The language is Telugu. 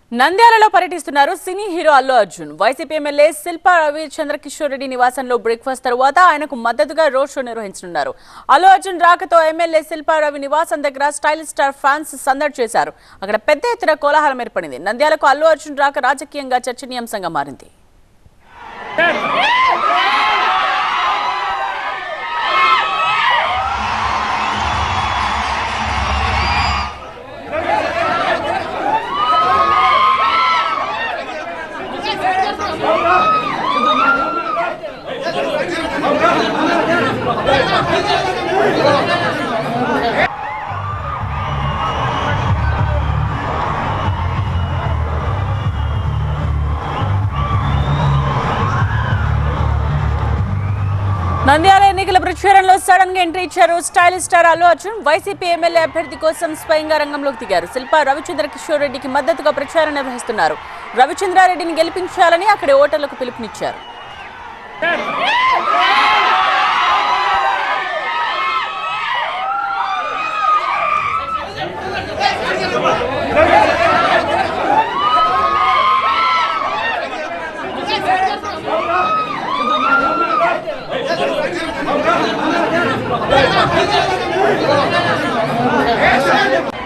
నంద్యాలలో పర్యటిస్తున్నారు cine hero Allu Arjun YCP MLA Shilpa Ravi Chandrakishore Reddy నివాసంలో బ్రేక్ఫాస్ట్ తరువాత ఆయనకు మద్దతుగా రోడ్ షో నిర్వహించనున్నారు అల్లు అర్జున్ రాకతో ఎమ్మెల్యే శిల్పా రవి నివాసం దగ్గర స్టైలిష్ స్టార్ ఫ్యాన్స్ సందడి చేశారు అక్కడ పెద్ద ఎత్తున కోలాహలం ఏర్పడింది నంద్యాలకు అల్లు అర్జున్ రాక రాజకీయంగా చర్చనీయాంశంగా మారింది నంద్యాల ఎన్నికల ప్రచారంలో సడన్ గా ఎంట్రీ ఇచ్చారు stylish star Allu Arjun YCP MLA అభ్యర్థి కోసం స్వయంగా రంగంలోకి దిగారు శిల్ప రవిచంద్ర కిషోర్ రెడ్డికి మద్దతుగా ప్రచారం నిర్వహిస్తున్నారు రవిచంద్రారెడ్డిని గెలిపించాలని అక్కడి ఓటర్లకు పిలుపునిచ్చారు Yes,